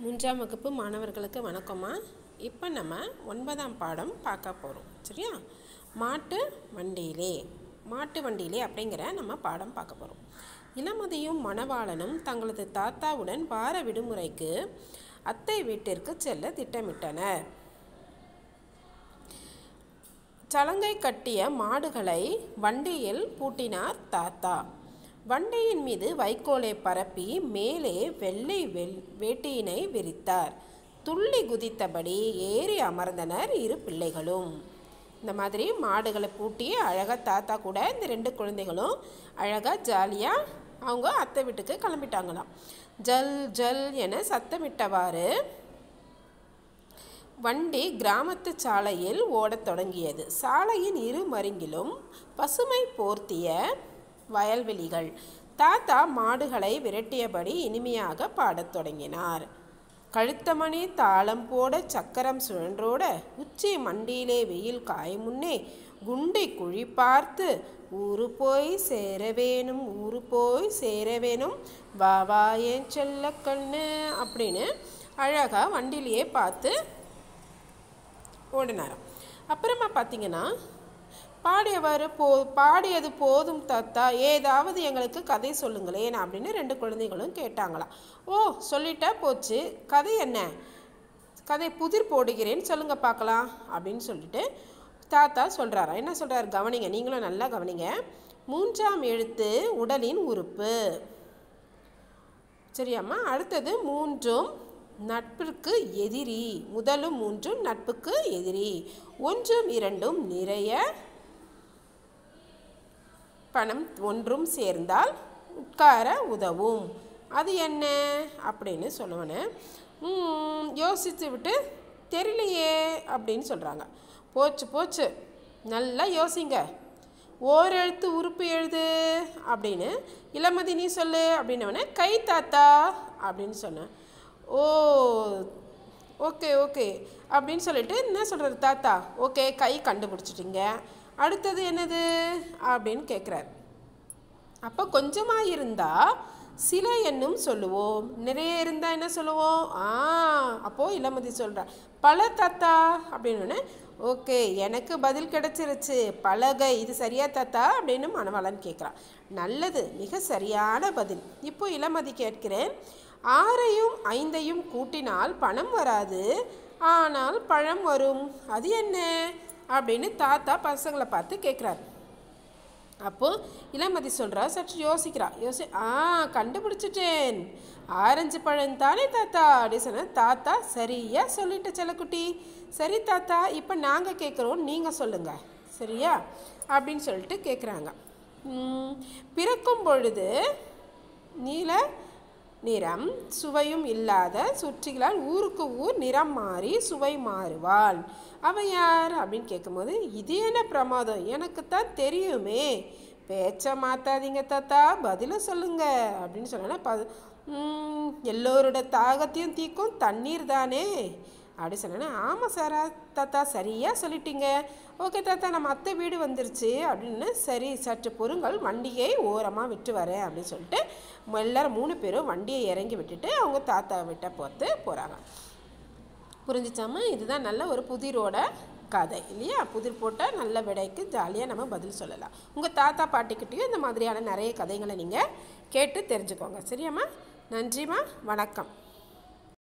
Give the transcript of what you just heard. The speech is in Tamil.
மூன்றாம் வகுப்பு மாணவர்களுக்கு வணக்கம்மா இப்போ நம்ம ஒன்பதாம் பாடம் பார்க்க போகிறோம் சரியா மாட்டு வண்டியிலே மாட்டு வண்டியிலே அப்படிங்கிற நம்ம பாடம் பார்க்க போகிறோம் இளமதியும் மணவாளனும் தங்களது தாத்தாவுடன் வார விடுமுறைக்கு அத்தை வீட்டிற்கு செல்ல திட்டமிட்டனர் சலங்கை கட்டிய மாடுகளை வண்டியில் பூட்டினார் தாத்தா வண்டியின் மீது வைக்கோலை பரப்பி மேலே வெள்ளை வெள் வேட்டியினை விரித்தார் துள்ளி குதித்தபடி ஏறி அமர்ந்தனர் இரு பிள்ளைகளும் இந்த மாதிரி மாடுகளை பூட்டி அழகாக தாத்தா கூட இந்த ரெண்டு குழந்தைகளும் அழகாக ஜாலியாக அவங்க அத்தை வீட்டுக்கு கிளம்பிட்டாங்களாம் ஜல் ஜல் என சத்தமிட்டவாறு வண்டி கிராமத்து சாலையில் ஓடத் தொடங்கியது சாலையின் இரு மருங்கிலும் பசுமை போர்த்திய வயல்வெளிகள் தாத்தா மாடுகளை விரட்டியபடி இனிமையாக பாடத் தொடங்கினார் கழுத்தமணி தாளம் போட சக்கரம் சுழன்றோட உச்சி மண்டியிலே வெயில் காயும் முன்னே குண்டை குழி பார்த்து ஊரு போய் சேர வேணும் ஊரு போய் சேர வேணும் வா வா ஏன் செல்ல கண்ணு அப்படின்னு அழகாக வண்டியிலேயே பார்த்து ஓடினாராம் அப்புறமா பார்த்தீங்கன்னா பாடியவர் போ பாடியது போதும் தாத்தா ஏதாவது எங்களுக்கு கதை சொல்லுங்களேன் அப்படின்னு ரெண்டு குழந்தைகளும் கேட்டாங்களாம் ஓ சொல்லிட்டா போச்சு கதை என்ன கதை புதிர் போடுகிறேன் சொல்லுங்க பார்க்கலாம் அப்படின்னு சொல்லிட்டு தாத்தா சொல்கிறாராம் என்ன சொல்கிறார் கவனிங்க நீங்களும் நல்லா கவனிங்க மூன்றாம் எழுத்து உடலின் உறுப்பு சரியாம்மா அடுத்தது மூன்றும் நட்பிற்கு எதிரி முதலும் மூன்றும் நட்புக்கு எதிரி ஒன்றும் இரண்டும் நிறைய பணம் ஒன்றும் சேர்ந்தால் உட்கார உதவும் அது என்ன அப்படின்னு சொல்லுவேன்னு யோசித்து விட்டு தெரியலையே அப்படின்னு சொல்கிறாங்க போச்சு போச்சு நல்லா யோசிங்க ஓர் எழுத்து உறுப்பு எழுது அப்படின்னு இளமதி நீ சொல்லு அப்படின்னவனே கை தாத்தா அப்படின்னு சொன்னேன் ஓ ஓகே ஓகே அப்படின்னு சொல்லிட்டு என்ன சொல்கிறார் தாத்தா ஓகே கை கண்டுபிடிச்சிட்டிங்க அடுத்தது என்னது அப்படின்னு கேட்குறாரு அப்போ கொஞ்சமாக இருந்தால் சில என்னும் சொல்லுவோம் நிறைய இருந்தால் என்ன சொல்லுவோம் ஆ அப்போது இளமதி சொல்கிறா பல தாத்தா அப்படின்னு ஓகே எனக்கு பதில் கிடைச்சிருச்சு பலகை இது சரியா தாத்தா அப்படின்னு மணவாளன் கேட்குறான் நல்லது மிக சரியான பதில் இப்போ இளமதி கேட்கிறேன் ஆறையும் ஐந்தையும் கூட்டினால் பணம் வராது ஆனால் பழம் வரும் அது என்ன அப்படின்னு தாத்தா பசங்களை பார்த்து கேட்குறாரு அப்போது இளமதி சொல்கிறா சற்று யோசிக்கிறா யோசி ஆ கண்டுபிடிச்சிட்டேன் ஆரஞ்சு பழம் தானே தாத்தா அப்படி சொன்ன தாத்தா சரியா சொல்லிட்டு செல்லக்குட்டி சரி தாத்தா இப்போ நாங்கள் கேட்குறோம் நீங்கள் சொல்லுங்கள் சரியா அப்படின்னு சொல்லிட்டு கேட்குறாங்க பிறக்கும் பொழுது நீல நிறம் சுவையும் இல்லாத சுற்றிகளால் ஊருக்கு ஊர் நிறம் மாறி சுவை மாறுவாள் அவ யார் அப்படின்னு கேட்கும்போது இது என்ன பிரமாதம் எனக்கு தான் தெரியுமே பேச்ச மாத்தாதீங்க தாத்தா பதில சொல்லுங்க அப்படின்னு சொன்னா ப எல்லோரோட தாகத்தையும் தீக்கும் தண்ணீர் தானே அப்படி சொன்னேன்னா ஆமாம் சாரா தாத்தா சரியாக சொல்லிட்டீங்க ஓகே தாத்தா நம்ம அத்தை வீடு வந்துருச்சு அப்படின்னு சரி சற்று பொருங்கள் வண்டியை ஓரமாக விட்டு வரேன் அப்படின்னு சொல்லிட்டு எல்லாரும் மூணு பேரும் வண்டியை இறங்கி விட்டுட்டு அவங்க தாத்தா விட்ட பார்த்து போகிறாங்க புரிஞ்சிச்சாமா இதுதான் நல்ல ஒரு புதிரோட கதை இல்லையா புதிர் போட்டால் நல்ல விடைக்கு ஜாலியாக நம்ம பதில் சொல்லலாம் உங்கள் தாத்தா பாட்டிக்கிட்டேயும் இந்த மாதிரியான நிறைய கதைகளை நீங்கள் கேட்டு தெரிஞ்சுக்கோங்க சரியாம்மா நன்றிம்மா வணக்கம்